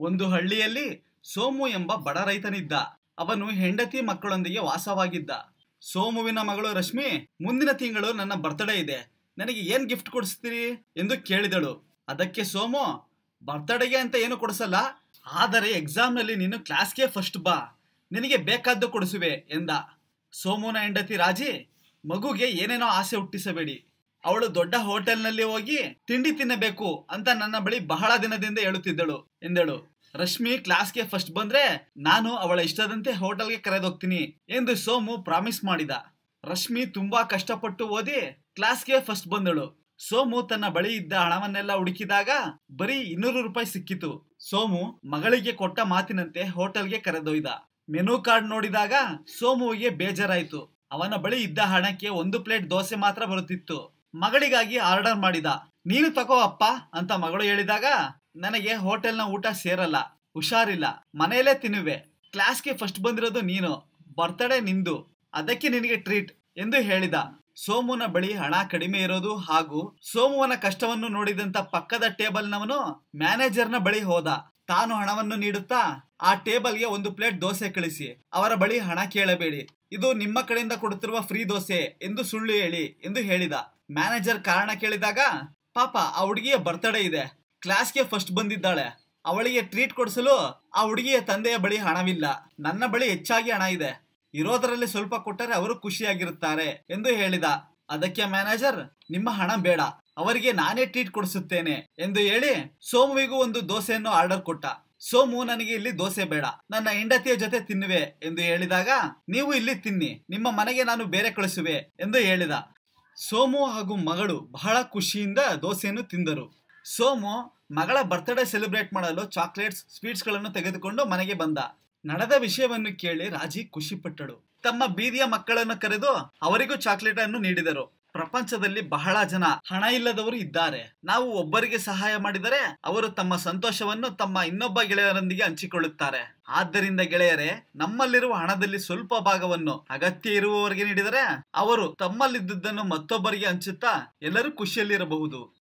ಒಂದು ಹಳ್ಳಿಯಲ್ಲಿ ಸೋಮು ಎಂಬ ಬಡ ರೈತನಿದ್ದ ಅವನು ಹೆಂಡತಿ ಮಕ್ಕಳೊಂದಿಗೆ ವಾಸವಾಗಿದ್ದ ಸೋಮುವಿನ ಮಗಳು ರಶ್ಮಿ ಮುಂದಿನ ತಿಂಗಳು ನನ್ನ ಬರ್ತ್ಡೇ ಇದೆ ನನಗೆ ಏನ್ ಗಿಫ್ಟ್ ಕೊಡಿಸ್ತೀರಿ ಎಂದು ಕೇಳಿದಳು ಅದಕ್ಕೆ ಸೋಮು ಬರ್ತ್ಡೇಗೆ ಅಂತ ಏನು ಕೊಡಿಸಲ್ಲ ಆದರೆ ಎಕ್ಸಾಮ್ನಲ್ಲಿ ನೀನು ಕ್ಲಾಸ್ಗೆ ಫಸ್ಟ್ ಬಾ ನಿನಗೆ ಬೇಕಾದ್ದು ಕೊಡಿಸುವೆ ಎಂದ ಸೋಮುನ ಹೆಂಡತಿ ರಾಜಿ ಮಗುಗೆ ಏನೇನೋ ಆಸೆ ಹುಟ್ಟಿಸಬೇಡಿ ಅವಳು ದೊಡ್ಡ ಹೋಟೆಲ್ನಲ್ಲಿ ಹೋಗಿ ತಿಂಡಿ ತಿನ್ನಬೇಕು ಅಂತ ನನ್ನ ಬಳಿ ಬಹಳ ದಿನದಿಂದ ಹೇಳುತ್ತಿದ್ದಳು ಎಂದಳು ರಶ್ಮಿ ಕ್ಲಾಸ್ಗೆ ಫಸ್ಟ್ ಬಂದ್ರೆ ನಾನು ಅವಳ ಇಷ್ಟದಂತೆ ಹೋಟೆಲ್ಗೆ ಕರೆದೋಗ್ತೀನಿ ಎಂದು ಸೋಮು ಪ್ರಾಮಿಸ್ ಮಾಡಿದ ರಶ್ಮಿ ತುಂಬಾ ಕಷ್ಟಪಟ್ಟು ಓದಿ ಕ್ಲಾಸ್ಗೆ ಫಸ್ಟ್ ಬಂದಳು ಸೋಮು ತನ್ನ ಬಳಿ ಇದ್ದ ಹಣವನ್ನೆಲ್ಲ ಹುಡುಕಿದಾಗ ಬರೀ ಇನ್ನೂರು ರೂಪಾಯಿ ಸಿಕ್ಕಿತು ಸೋಮು ಮಗಳಿಗೆ ಕೊಟ್ಟ ಮಾತಿನಂತೆ ಹೋಟೆಲ್ಗೆ ಕರೆದೊಯ್ದ ಮೆನು ಕಾರ್ಡ್ ನೋಡಿದಾಗ ಸೋಮುವಿಗೆ ಬೇಜಾರಾಯ್ತು ಅವನ ಬಳಿ ಇದ್ದ ಹಣಕ್ಕೆ ಒಂದು ಪ್ಲೇಟ್ ದೋಸೆ ಮಾತ್ರ ಬರುತ್ತಿತ್ತು ಮಗಳಿಗಾಗಿ ಆರ್ಡರ್ ಮಾಡಿದ ನೀನು ತಗೋ ಅಪ್ಪ ಅಂತ ಮಗಳು ಹೇಳಿದಾಗ ನನಗೆ ಹೋಟೆಲ್ನ ಊಟ ಸೇರಲ್ಲ ಹುಷಾರಿಲ್ಲ ಮನೆಯಲ್ಲೇ ತಿನ್ನುವೆ ಕ್ಲಾಸ್ಗೆ ಫಸ್ಟ್ ಬಂದಿರೋದು ನೀನು ಬರ್ತ್ಡೇ ನಿಂದು ಅದಕ್ಕೆ ನಿನಗೆ ಟ್ರೀಟ್ ಎಂದು ಹೇಳಿದ ಸೋಮುನ ಬಳಿ ಹಣ ಕಡಿಮೆ ಇರೋದು ಹಾಗೂ ಸೋಮುವನ ಕಷ್ಟವನ್ನು ನೋಡಿದಂತ ಪಕ್ಕದ ಟೇಬಲ್ನವನು ಮ್ಯಾನೇಜರ್ನ ಬಳಿ ಹೋದ ತಾನು ಹಣವನ್ನು ನೀಡುತ್ತಾ ಆ ಟೇಬಲ್ಗೆ ಒಂದು ಪ್ಲೇಟ್ ದೋಸೆ ಕಳಿಸಿ ಅವರ ಬಳಿ ಹಣ ಕೇಳಬೇಡಿ ಇದು ನಿಮ್ಮ ಕಡೆಯಿಂದ ಕೊಡುತ್ತಿರುವ ಫ್ರೀ ದೋಸೆ ಎಂದು ಸುಳ್ಳು ಹೇಳಿ ಎಂದು ಹೇಳಿದ ಮ್ಯಾನೇಜರ್ ಕಾರಣ ಕೇಳಿದಾಗ ಪಾಪ ಆ ಹುಡುಗಿಯ ಬರ್ತ್ಡೇ ಇದೆ ಕ್ಲಾಸ್ಗೆ ಫಸ್ಟ್ ಬಂದಿದ್ದಾಳೆ ಅವಳಿಗೆ ಟ್ರೀಟ್ ಕೊಡಿಸಲು ಆ ಹುಡುಗಿಯ ತಂದೆಯ ಬಳಿ ಹಣವಿಲ್ಲ ನನ್ನ ಬಳಿ ಹೆಚ್ಚಾಗಿ ಹಣ ಇದೆ ಇರೋದರಲ್ಲಿ ಸ್ವಲ್ಪ ಕೊಟ್ಟರೆ ಅವರು ಖುಷಿಯಾಗಿರುತ್ತಾರೆ ಎಂದು ಹೇಳಿದ ಅದಕ್ಕೆ ಮ್ಯಾನೇಜರ್ ನಿಮ್ಮ ಹಣ ಬೇಡ ಅವರಿಗೆ ನಾನೇ ಟ್ರೀಟ್ ಕೊಡಿಸುತ್ತೇನೆ ಎಂದು ಹೇಳಿ ಸೋಮುವಿಗೂ ಒಂದು ದೋಸೆಯನ್ನು ಆರ್ಡರ್ ಕೊಟ್ಟ ಸೋಮು ನನಗೆ ಇಲ್ಲಿ ದೋಸೆ ಬೇಡ ನನ್ನ ಹೆಂಡತಿಯ ಜೊತೆ ತಿನ್ನುವೆ ಎಂದು ಹೇಳಿದಾಗ ನೀವು ಇಲ್ಲಿ ತಿನ್ನಿ ನಿಮ್ಮ ಮನೆಗೆ ನಾನು ಬೇರೆ ಕಳಿಸುವೆ ಎಂದು ಹೇಳಿದ ಸೋಮು ಹಾಗೂ ಮಗಳು ಬಹಳ ಖುಷಿಯಿಂದ ದೋಸೆಯನ್ನು ತಿಂದರು ಸೋಮು ಮಗಳ ಬರ್ತ್ಡೇ ಸೆಲೆಬ್ರೇಟ್ ಮಾಡಲು ಚಾಕ್ಲೇಟ್ಸ್ ಸ್ವೀಟ್ಸ್ ಗಳನ್ನು ತೆಗೆದುಕೊಂಡು ಮನೆಗೆ ಬಂದ ನಡೆದ ವಿಷಯವನ್ನು ಕೇಳಿ ರಾಜಿ ಖುಷಿಪಟ್ಟಳು ತಮ್ಮ ಬೀದಿಯ ಮಕ್ಕಳನ್ನು ಕರೆದು ಅವರಿಗೂ ಚಾಕ್ಲೇಟ್ ಅನ್ನು ನೀಡಿದರು ಪ್ರಪಂಚದಲ್ಲಿ ಬಹಳ ಜನ ಹಣ ಇಲ್ಲದವರು ಇದ್ದಾರೆ ನಾವು ಒಬ್ಬರಿಗೆ ಸಹಾಯ ಮಾಡಿದರೆ ಅವರು ತಮ್ಮ ಸಂತೋಷವನ್ನು ತಮ್ಮ ಇನ್ನೊಬ್ಬ ಗೆಳೆಯರೊಂದಿಗೆ ಹಂಚಿಕೊಳ್ಳುತ್ತಾರೆ ಆದ್ದರಿಂದ ಗೆಳೆಯರೇ ನಮ್ಮಲ್ಲಿರುವ ಹಣದಲ್ಲಿ ಸ್ವಲ್ಪ ಭಾಗವನ್ನು ಅಗತ್ಯ ಇರುವವರಿಗೆ ನೀಡಿದರೆ ಅವರು ತಮ್ಮಲ್ಲಿದ್ದುದನ್ನು ಮತ್ತೊಬ್ಬರಿಗೆ ಹಂಚುತ್ತಾ ಎಲ್ಲರೂ ಖುಷಿಯಲ್ಲಿರಬಹುದು